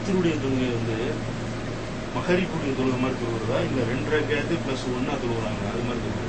வித்தருடைய தொழுகை வந்து மகரிப்புடைய தொழுகை மாதிரி தொழுகிறதா இல்ல ரெண்டு ரக்காயத்து பிளஸ் ஒன்னா தொழுகிறாங்க அது மாதிரி தொழுகிறதா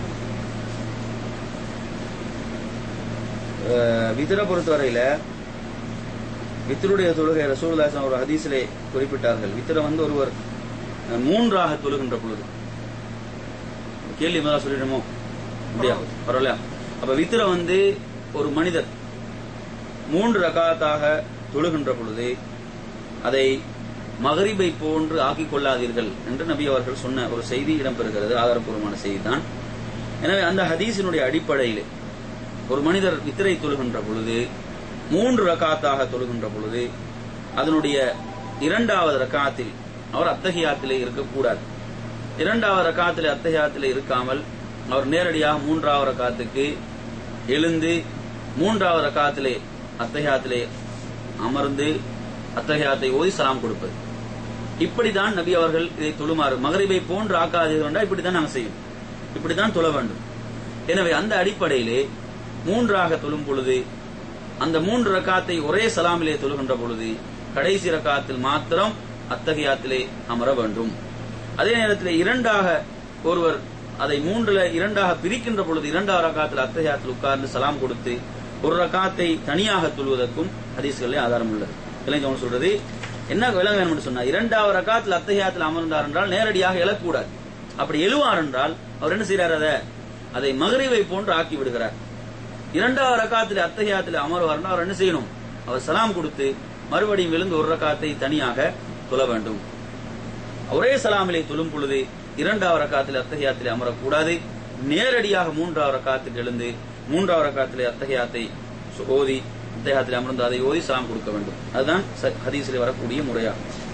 அஹ், வித்திர பொறுத்தவரையில வித்தருடைய தொழுகை ரசூலுல்லாஹி ஒரு ஹதீஸிலே குறிப்பிட்டார்கள் வித்திர வந்து ஒருவர் அஹ், மூன்றாக தொழுகின்ற பொழுது கேள்வி முதல்ல சொல்லிடுமோ அப்படியா பரவாயில்ல அப்ப வித்திர வந்து ஒரு மனிதர் மூன்று ரகாத்தாக தொழுகின்ற பொழுது அதை மகரிபை போன்று ஆக்கிக் கொள்ளாதீர்கள் என்று நபி அவர்கள் சொன்ன ஒரு செய்தி இடம்பெறுகிறது ஆதாரப்பூர்வமான செய்தி தான் எனவே அந்த ஹதீஸினுடைய அடிப்படையிலே ஒரு மனிதர் வித்திரை தொழுகின்ற பொழுது மூன்று ரகாத்தாக தொழுகின்ற பொழுது அதனுடைய இரண்டாவது ரகாத்தில் அவர் அத்தகையாத்திலே இருக்கக்கூடாது இரண்டாவது ரகாத்திலே அத்தகையாத்திலே இருக்காமல் அவர் நேரடியாக மூன்றாவது ரகாத்துக்கு எழுந்து மூன்றாவது ரகாத்திலே அத்தகையாத்திலே அமர்ந்து அத்தகையாத்தை ஓதி சலாம் கொடுப்பது இப்படித்தான் நபி அவர்கள் இதை தொழுமாறு மகரிபை போன்று ஆக்காதீர்கள் என்றால் இப்படித்தான் நாங்கள் செய்யும் இப்படித்தான் தொழ வேண்டும் எனவே அந்த அடிப்படையிலே மூன்றாக தொழும் பொழுது அந்த மூன்று ரக்காத்தை ஒரே சலாமிலே தொழுகின்ற பொழுது கடைசி ரக்காத்தில் மாத்திரம் அத்தகையாத்திலே அமர வேண்டும் அதே நேரத்தில் இரண்டாக ஒருவர் அதை மூன்றுல இரண்டாக பிரிக்கின்ற பொழுது இரண்டாவது ரக்காத்தில் அத்தகையாத்தில் உட்கார்ந்து சலாம் கொடுத்து ஒரு ரக்காத்தை தனியாக தொழுவதற்கும் ஹதீஸ்களிலே ஆதாரம் உள்ளது இளைஞர் சொல்றது என்ன விளங்க வேணும் சொன்னா இரண்டாவது ரக்காத்தில் அத்தகையாத்தில் அமர்ந்தார் என்றால் நேரடியாக எழக்கூடாது அப்படி எழுவார் என்றால் அவர் என்ன செய்யறார் அதை அதை மகரிவை போன்று ஆக்கி விடுகிறார் இரண்டாவது ரக்காத்தில் அத்தகையாத்தில் அமர்வார் அவர் என்ன செய்யணும் அவர் சலாம் கொடுத்து மறுபடியும் விழுந்து ஒரு ரக்காத்தை தனியாக தொழ வேண்டும் ஒரே சலாமிலே தொழும் பொழுது இரண்டாவது ரக்காத்தில் அத்தகையாத்திலே அமரக்கூடாது நேரடியாக மூன்றாவது ரக்காத்துக்கு எழுந்து மூன்றாவது ரக்காத்திலே அத்தகையாத்தை ஓதி அத்தகையாத்திலே அமர்ந்து அதை ஓதி சலாம் கொடுக்க வேண்டும் அதுதான் ச- ஹதீஸிலே வரக்கூடிய முறையாகும்